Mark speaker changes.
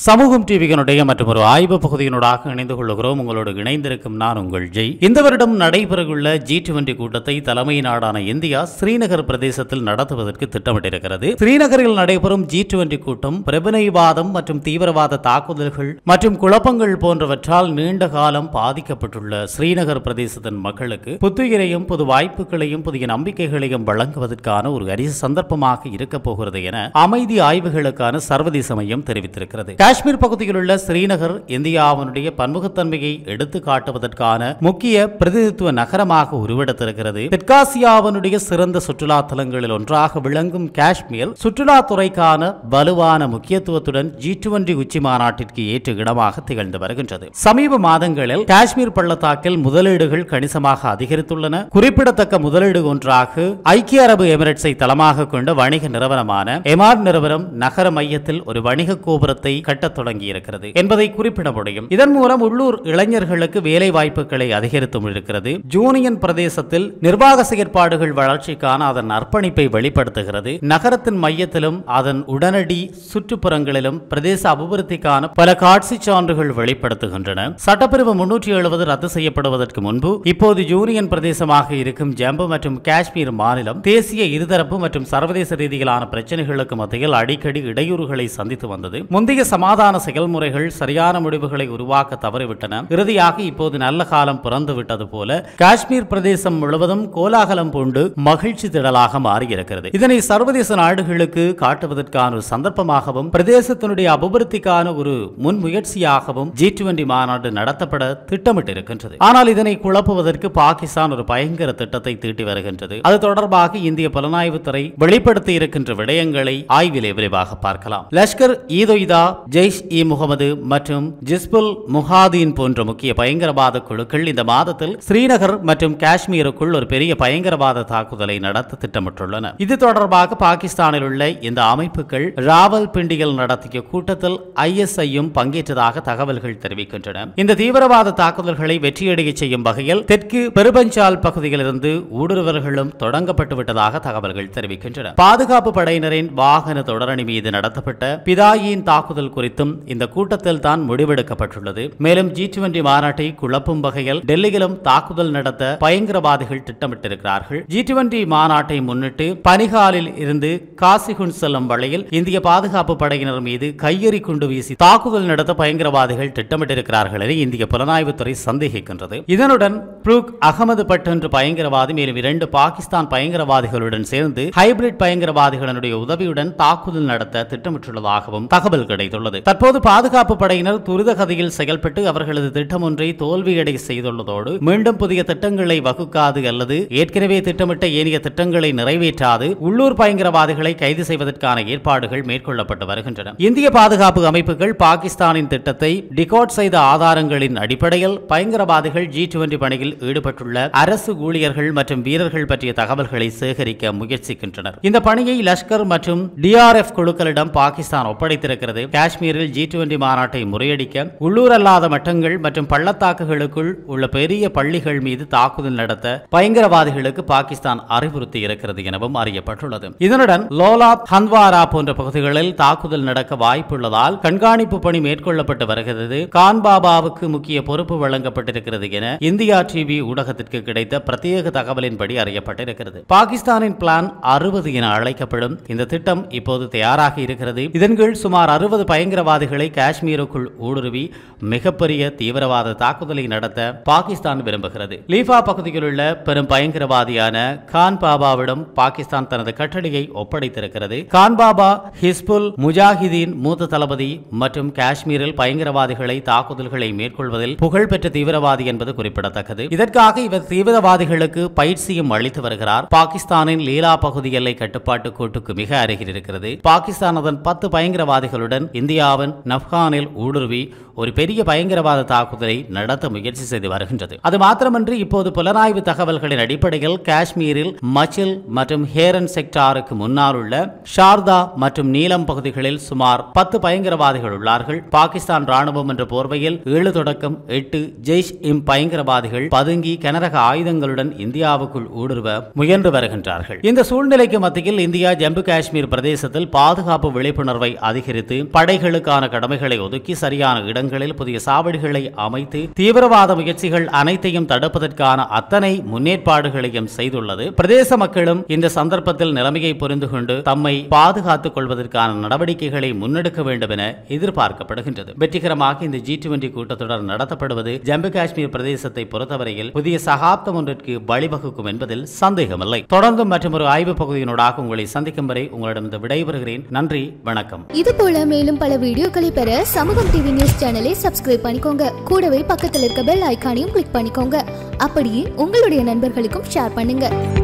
Speaker 1: சமூகம் டிவியினுடைய மற்றும் ஒரு ஆய்வு பகுதியினூடாக இணைந்து கொள்கிறோம் உங்களோடு இணைந்திருக்கும் நான் உங்கள் ஜெய் இந்த வருடம் நடைபெறவுள்ள ஜி டுவெண்டி கூட்டத்தை தலைமை நாடான இந்தியா ஸ்ரீநகர் பிரதேசத்தில் நடத்துவதற்கு திட்டமிட்டிருக்கிறது ஸ்ரீநகரில் நடைபெறும் ஜி டுவெண்டி கூட்டம் பிரபனைவாதம் மற்றும் தீவிரவாத தாக்குதல்கள் மற்றும் குழப்பங்கள் போன்றவற்றால் நீண்ட காலம் பாதிக்கப்பட்டுள்ள ஸ்ரீநகர் பிரதேசத்தின் மக்களுக்கு புத்துயிரையும் புது வாய்ப்புகளையும் புதிய நம்பிக்கைகளையும் வழங்குவதற்கான ஒரு அரிய சந்தர்ப்பமாக இருக்கப் போகிறது என அமைதி ஆய்வுகளுக்கான சர்வதேச மையம் தெரிவித்திருக்கிறது காஷ்மீர் பகுதியில் உள்ள ஸ்ரீநகர் இந்தியாவினுடைய பன்முகத்தன்மையை எடுத்து காட்டுவதற்கான முக்கிய பிரதிநிதித்துவ நகரமாக உருவெடுத்திருக்கிறது தெற்காசியாவினுடைய சிறந்த சுற்றுலா தலங்களில் ஒன்றாக விளங்கும் காஷ்மீர் சுற்றுலாத்துறைக்கான வலுவான முக்கியத்துவத்துடன் ஜி டுவெண்டி உச்சி மாநாட்டிற்கு ஏற்ற இடமாக திகழ்ந்து வருகின்றது சமீப மாதங்களில் காஷ்மீர் பள்ளத்தாக்கில் முதலீடுகள் கணிசமாக அதிகரித்துள்ளன குறிப்பிடத்தக்க முதலீடு ஒன்றாக ஐக்கிய அரபு எமிரேட்ஸை தளமாக கொண்ட வணிக நிறுவனமான எமார் நிறுவனம் நகர மையத்தில் ஒரு வணிக கோபுரத்தை கட்டத் தொடங்கியிருக்கிறது என்பதை குறிப்பிட முடியும் இதன் மூலம் உள்ளூர் இளைஞர்களுக்கு வேலை வாய்ப்புகளை அதிகரித்தும் இருக்கிறது ஜூனியன் பிரதேசத்தில் நிர்வாக செயற்பாடுகள் வளர்ச்சிக்கான அதன் அர்ப்பணிப்பை வெளிப்படுத்துகிறது நகரத்தின் மையத்திலும் அதன் உடனடி சுற்றுப்புறங்களிலும் பிரதேச அபிவிருத்திக்கான பல காட்சி சான்றுகள் வெளிப்படுத்துகின்றன சட்டப்பிரிவு முன்னூற்றி எழுபது ரத்து செய்யப்படுவதற்கு முன்பு இப்போது யூனியன் பிரதேசமாக இருக்கும் ஜம்மு மற்றும் காஷ்மீர் மாநிலம் தேசிய இருதரப்பு மற்றும் சர்வதேச ரீதியிலான பிரச்சனைகளுக்கு மத்தியில் அடிக்கடி இடையூறுகளை சந்தித்து வந்தது முந்தைய சமாதான செயல்முறைகள் சரியான முடிவுகளை உருவாக்க தவறிவிட்டன இறுதியாக இப்போது நல்ல காலம் பிறந்து விட்டது போல காஷ்மீர் பிரதேசம் முழுவதும் கோலாகலம் பூண்டு மகிழ்ச்சி திடலாக மாறியிருக்கிறது இதனை சர்வதேச நாடுகளுக்கு காட்டுவதற்கான ஒரு சந்தர்ப்பமாகவும் பிரதேசத்தினுடைய அபிவிருத்திக்கான ஒரு முன்முயற்சியாகவும் ஜி டுவெண்டி மாநாடு நடத்தப்பட திட்டமிட்டிருக்கின்றது ஆனால் இதனை குழப்புவதற்கு பாகிஸ்தான் ஒரு பயங்கர திட்டத்தை தீட்டி வருகின்றது அது தொடர்பாக இந்திய புலனாய்வுத்துறை வெளிப்படுத்தி இருக்கின்ற விடயங்களை ஆய்விலே விரைவாக பார்க்கலாம் லஷ்கர் ஈ தொய்தா ஜெய்ஷ் இ முகமது மற்றும் ஜிஸ்புல் முஹாதீன் போன்ற முக்கிய பயங்கரவாத குழுக்கள் இந்த மாதத்தில் ஸ்ரீநகர் மற்றும் காஷ்மீருக்குள் ஒரு பெரிய பயங்கரவாத தாக்குதலை நடத்த திட்டமிட்டுள்ளன இது தொடர்பாக பாகிஸ்தானில் உள்ள இந்த அமைப்புகள் ராவல் பிண்டியில் நடத்திய கூட்டத்தில் ஐஎஸ்ஐயும் பங்கேற்றதாக தகவல்கள் தெரிவிக்கின்றன இந்த தீவிரவாத தாக்குதல்களை வெற்றியடைய செய்யும் வகையில் தெற்கு பெருபஞ்சால் பகுதியிலிருந்து ஊடுருவல்களும் தொடங்கப்பட்டு விட்டதாக தகவல்கள் தெரிவிக்கின்றன பாதுகாப்பு படையினரின் வாகன தொடரணி மீது நடத்தப்பட்ட பிதாயின் தாக்குதல் குறித்தும் இந்த கூட்டத்தில் தான் முடிவெடுக்கப்பட்டுள்ளது மேலும் ஜி டுவெண்டி மாநாட்டை குழப்பும் வகையில் டெல்லியிலும் தாக்குதல் நடத்த பயங்கரவாதிகள் திட்டமிட்டிருக்கிறார்கள் ஜி டுவெண்டி மாநாட்டை முன்னிட்டு பனிகாலில் இருந்து காசிகுண்ட் செல்லும் வழியில் இந்திய பாதுகாப்பு படையினர் மீது கையெறி குண்டு வீசி தாக்குதல் நடத்த பயங்கரவாதிகள் திட்டமிட்டிருக்கிறார்கள் என இந்திய புலனாய்வுத்துறை சந்தேகிக்கின்றது இதனுடன் புரூக் அகமது பட் என்ற பயங்கரவாதி மேலும் இரண்டு பாகிஸ்தான் பயங்கரவாதிகளுடன் சேர்ந்து ஹைபிரிட் பயங்கரவாதிகளுடைய உதவியுடன் தாக்குதல் நடத்த திட்டமிட்டுள்ளதாகவும் தகவல் கிடைத்துள்ளது தற்போது பாதுகாப்பு படையினர் துரித கதியில் செயல்பட்டு அவர்களது திட்டம் ஒன்றை தோல்வியடை செய்துள்ளதோடு மீண்டும் புதிய திட்டங்களை வகுக்காது அல்லது ஏற்கனவே திட்டமிட்ட ஏனைய திட்டங்களை நிறைவேற்றாது உள்ளூர் பயங்கரவாதிகளை கைது செய்வதற்கான ஏற்பாடுகள் மேற்கொள்ளப்பட்டு வருகின்றன இந்திய பாதுகாப்பு அமைப்புகள் பாகிஸ்தானின் திட்டத்தை டிகோட் செய்த ஆதாரங்களின் அடிப்படையில் பயங்கரவாதிகள் ஜி டுவெண்டி பணியில் ஈடுபட்டுள்ள அரசு ஊழியர்கள் மற்றும் வீரர்கள் பற்றிய தகவல்களை சேகரிக்க முயற்சிக்கின்றனர் இந்த பணியை லஷ்கர் மற்றும் டிஆர்எஃப் குழுக்களிடம் பாகிஸ்தான் ஒப்படைத்திருக்கிறது காஷ்மீரில் ஜி டுவெண்டி மாநாட்டை முறியடிக்க உள்ளூர் அல்லாத மட்டங்கள் மற்றும் பள்ளத்தாக்குகளுக்குள் உள்ள பெரிய பள்ளிகள் மீது தாக்குதல் நடத்த பயங்கரவாதிகளுக்கு பாகிஸ்தான் அறிவுறுத்தி இருக்கிறது எனவும் அறியப்பட்டுள்ளது இதனுடன் லோலாத் ஹந்த்வாரா போன்ற பகுதிகளில் தாக்குதல் நடக்க வாய்ப்புள்ளதால் கண்காணிப்பு பணி மேற்கொள்ளப்பட்டு வருகிறது கான்பாபாவுக்கு முக்கிய பொறுப்பு வழங்கப்பட்டிருக்கிறது என இந்தியா டிவி ஊடகத்திற்கு கிடைத்த பிரத்யேக தகவலின்படி அறியப்பட்டிருக்கிறது பாகிஸ்தானின் பிளான் அறுபது என அழைக்கப்படும் இந்த திட்டம் இப்போது தயாராக இருக்கிறது இதன் கீழ் சுமார் அறுபது பயங்கரவாதிகளை காஷ்மீருக்குள் ஊடுருவி மிகப்பெரிய தீவிரவாத தாக்குதலை நடத்த பாகிஸ்தான் விரும்புகிறது லீஃபா பகுதியில் உள்ள பெரும் பயங்கரவாதியான கான் பாபாவிடம் பாகிஸ்தான் தனது கட்டளையை ஒப்படைத்திருக்கிறது கான் பாபா ஹிஸ்புல் முஜாஹிதீன் மூத்த தளபதி மற்றும் காஷ்மீரில் பயங்கரவாதிகளை தாக்குதல்களை மேற்கொள்வதில் புகழ்பெற்ற தீவிரவாதி என்பது குறிப்பிடத்தக்கது இதற்காக இவர் தீவிரவாதிகளுக்கு பயிற்சியும் அளித்து வருகிறார் பாகிஸ்தானின் லீலா பகுதி எல்லை கட்டுப்பாட்டு கோட்டுக்கு மிக அருகில் இருக்கிறது பாகிஸ்தான் அதன் பத்து பயங்கரவாதிகளுடன் இந்தியாவின் நப்கானில் ஊடுருவி ஒரு பெரிய பயங்கரவாத தாக்குதலை நடத்த முயற்சி செய்து வருகின்றது அது மாத்திரமன்றி இப்போது புலனாய்வு தகவல்களின் அடிப்படையில் காஷ்மீரில் மச்சில் மற்றும் ஹேரன் செக்டாருக்கு முன்னால் உள்ள ஷார்தா மற்றும் நீலம் பகுதிகளில் சுமார் பத்து பயங்கரவாதிகள் உள்ளார்கள் பாகிஸ்தான் ராணுவம் என்ற போர்வையில் ஏழு தொடக்கம் எட்டு ஜெய்ஷ் இம் பயங்கரவாதிகள் பதுங்கி கனரக ஆயுதங்களுடன் இந்தியாவுக்குள் ஊடுருவ முயன்று வருகின்றார்கள் இந்த சூழ்நிலைக்கு மத்தியில் இந்தியா ஜம்மு காஷ்மீர் பிரதேசத்தில் பாதுகாப்பு விழிப்புணர்வை அதிகரித்து படைகள் சாவடிகளுக்கான கடமைகளை ஒதுக்கி சரியான இடங்களில் புதிய சாவடிகளை அமைத்து தீவிரவாத முயற்சிகள் அனைத்தையும் தடுப்பதற்கான அத்தனை முன்னேற்பாடுகளையும் செய்துள்ளது பிரதேச மக்களும் இந்த சந்தர்ப்பத்தில் நிலைமையை புரிந்து கொண்டு தம்மை பாதுகாத்துக் கொள்வதற்கான நடவடிக்கைகளை முன்னெடுக்க வேண்டும் என எதிர்பார்க்கப்படுகின்றது வெற்றிகரமாக இந்த ஜி டுவெண்டி கூட்டத்தொடர் நடத்தப்படுவது ஜம்மு காஷ்மீர் பிரதேசத்தை பொறுத்தவரையில் புதிய சகாப்தம் ஒன்றிற்கு வழிவகுக்கும் என்பதில் சந்தேகமில்லை தொடர்ந்தும் மற்றும் ஒரு ஆய்வு பகுதியினூடாக உங்களை சந்திக்கும் வரை உங்களிடம் விடைபெறுகிறேன் நன்றி வணக்கம்
Speaker 2: இது போல மேலும் பல வீடியோக்களை பெற சமூகம் டிவி நியூஸ் சேனலை சப்ஸ்கிரைப் பண்ணிக்கோங்க கூடவே பக்கத்தில் இருக்க பெல் ஐகானையும் கிளிக் பண்ணிக்கோங்க அப்படியே உங்களுடைய நண்பர்களுக்கும் ஷேர் பண்ணுங்க